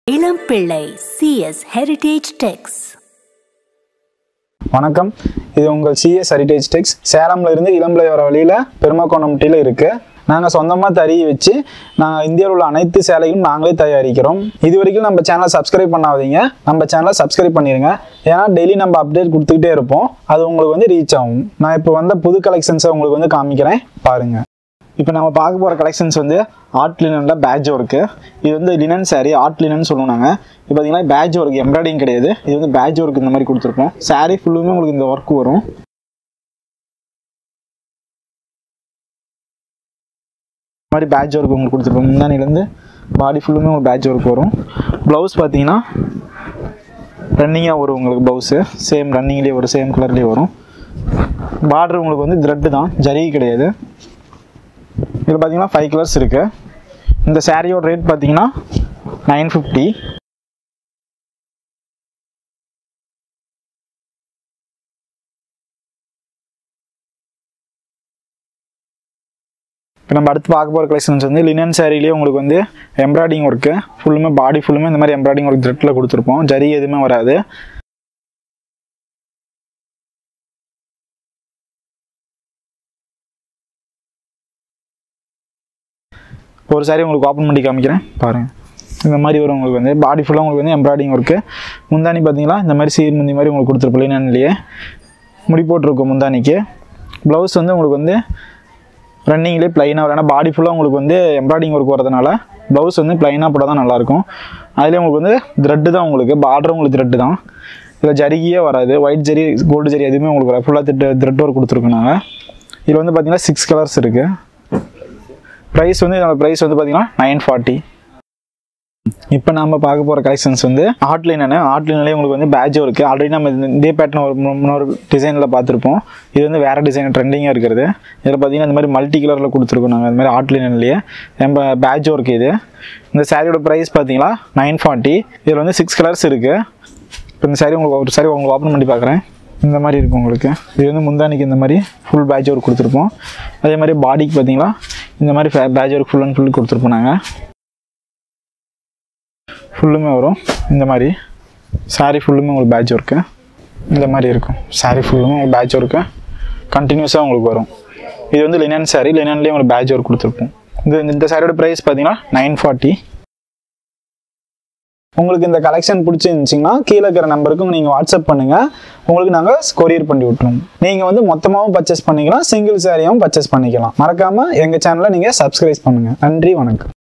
இளம்பிள்ளை CS heritage டெக்ஸ் வணக்கம் இது உங்கள் சிஎஸ் ஹெரிடேஜ் டெக்ஸ் சேலம்ல இருந்து இளம்பிள்ளை வர வழியில் பெருமாக்கோணம்ட்டியில் இருக்குது நாங்கள் சொந்தமாக தறி வச்சு நாங்கள் இந்தியாவில் உள்ள அனைத்து சேலையும் நாங்களே தயாரிக்கிறோம் இது வரைக்கும் நம்ம சேனலை சப்ஸ்கிரைப் பண்ணாதீங்க நம்ம சேனலை சப்ஸ்கிரைப் பண்ணிடுங்க ஏன்னா டெய்லி நம்ம அப்டேட் கொடுத்துக்கிட்டே இருப்போம் அது உங்களுக்கு வந்து ரீச் ஆகும் நான் இப்போ வந்த புது கலெக்ஷன்ஸை உங்களுக்கு வந்து காமிக்கிறேன் பாருங்கள் இப்போ நம்ம பார்க்க போகிற கலெக்ஷன்ஸ் வந்து ஆர்ட் லினனில் பேட்ச் ஒர்க்கு இது வந்து லினன் saree ஆர்ட் லினன் சொல்லுவோம் நாங்கள் இப்போ பார்த்தீங்கன்னா பேட்ச் ஒர்க் எம்ப்ராய்டிங் கிடையாது இது வந்து பேட்ச் ஒர்க் இந்த மாதிரி கொடுத்துருப்போம் saree ஃபுல்லுமே உங்களுக்கு இந்த ஒர்க் வரும் இந்த மாதிரி பேட்ச் ஒர்க் உங்களுக்கு கொடுத்துருப்போம் முந்தானிலேருந்து பாடி ஃபுல்லுமே உங்களுக்கு பேட்ச் ஒர்க் வரும் ப்ளவுஸ் பார்த்தீங்கன்னா ரன்னிங்காக வரும் உங்களுக்கு ப்ளவுஸு சேம் ரன்னிங்லேயே வரும் சேம் கலர்லேயே வரும் பார்டர் உங்களுக்கு வந்து த்ரெட்டு தான் ஜரி கிடையாது இதில் பார்த்தீங்கன்னா ஃபைவ் கலர்ஸ் இருக்கு இந்த சாரியோட ரேட் பார்த்தீங்கன்னா நைன் ஃபிஃப்டி இப்போ நம்ம அடுத்து பார்க்க போகிற கலெக்ஷன்ஸ் வந்து லினன் சாரிலேயே உங்களுக்கு வந்து எம்ப்ராய்டிங் ஒர்க்கு ஃபுல்லுமே பாடி ஃபுல்லுமே இந்த மாதிரி எம்ப்ராய்டிங் ஒர்க் த்ரெட்டில் கொடுத்துருப்போம் ஜரி எதுவுமே வராது ஒரு சாரி உங்களுக்கு ஓப்பன் பண்ணி காமிக்கிறேன் பாருங்கள் இந்த மாதிரி வரும் உங்களுக்கு வந்து பாடி ஃபுல்லாக உங்களுக்கு வந்து எம்ப்ராய்டிங் ஒர்க்கு முந்தானி பார்த்தீங்களா இந்த மாதிரி சீர் முந்தி மாதிரி உங்களுக்கு கொடுத்துருப்போம் லினன்லேயே முடி போட்டிருக்கும் முந்தானிக்கு ப்ளவுஸ் வந்து உங்களுக்கு வந்து ரன்னிங்லேயே ப்ளைனாக வரும் ஏன்னா பாடி ஃபுல்லாக உங்களுக்கு வந்து எம்ப்ராய்டிங் ஒர்க் வரதுனால ப்ளவுஸ் வந்து ப்ளைனாக போட்டால் தான் நல்லாயிருக்கும் அதுலேயே உங்களுக்கு வந்து த்ரெட்டு தான் உங்களுக்கு பார்டரும் உங்களுக்கு த்ரெட்டு தான் இதில் ஜரிகியே வராது ஒயிட் ஜரி கோல்டு ஜரி எதுவுமே உங்களுக்கு வராது ஃபுல்லாக த்ரெட் த்ரெட் ஒர்க் கொடுத்துருக்கோம் நாங்கள் இதில் வந்து பார்த்தீங்கன்னா சிக்ஸ் கலர்ஸ் இருக்குது ப்ரைஸ் வந்து இதோட ப்ரைஸ் வந்து பார்த்தீங்கன்னா நைன் ஃபார்ட்டி இப்போ நம்ம பார்க்க போகிற கலெக்ஷன்ஸ் வந்து ஆட்லைனு ஆட்லைன்லேயே உங்களுக்கு வந்து பேட்சும் இருக்குது ஆல்ரெடி நம்ம இந்த- இதே பேட்டர்ன் ஒரு மு- முன்னொரு டிசைனில் பார்த்துருப்போம் இது வந்து வேறு டிசைன் ட்ரெண்டிங்காக இருக்கிறது இதில் பார்த்தீங்கன்னா இந்த மாதிரி மல்டி கலரில் கொடுத்துருக்கோம் நாங்கள் இந்த மாதிரி ஆட்லைன்லேயே நம்ம பேட்சும் இருக்குது இது இந்த சாரியோட ப்ரைஸ் பார்த்தீங்கன்னா நைன் ஃபார்ட்டி இதில் வந்து சிக்ஸ் கலர்ஸ் இருக்குது இப்போ இந்த சாரி உங்களுக்கு ஒரு சாரி உங்களுக்கு ஓப்பன் பண்ணி பார்க்குறேன் இந்த மாதிரி இருக்கும் உங்களுக்கு இது வந்து முந்தானிக்கு இந்த மாதிரி ஃபுல் பேட்ச் ஒர்க் கொடுத்துருப்போம் அதே மாதிரி பாடிக்கு பார்த்தீங்களா இந்த மாதிரி patch work full and full கொடுத்துருப்போம் நாங்கள் ஃபுல்லுமே வரும் இந்த மாதிரி saree ஃபுல்லுமே உங்களுக்கு பேட்ச் ஒர்க்கு இந்த மாதிரி இருக்கும் saree ஃபுல்லுமே உங்களுக்கு பேட்ச் ஒர்க்கு கண்டினியூஸாக உங்களுக்கு வரும் இது வந்து லினன் saree லினன்லேயே உங்களுக்கு பேட்ச் ஒர்க் கொடுத்துருப்போம் இது இந்த சாரியோட ப்ரைஸ் பார்த்தீங்கன்னா நைன் ஃபார்ட்டி உங்களுக்கு இந்த கலெக்ஷன் பிடிச்சிருந்துச்சிங்கன்னா கீழே இருக்கிற நம்பருக்கு நீங்கள் வாட்ஸ்அப் பண்ணுங்கள் உங்களுக்கு நாங்கள் கொரியர் பண்ணி விட்டுருவோம் நீங்கள் வந்து மொத்தமாகவும் பர்ச்சேஸ் பண்ணிக்கலாம் சிங்கிள் சாரியாகவும் பர்ச்சேஸ் பண்ணிக்கலாம் மறக்காமல் எங்கள் சேனலை நீங்கள் சப்ஸ்கிரைப் பண்ணுங்கள் நன்றி வணக்கம்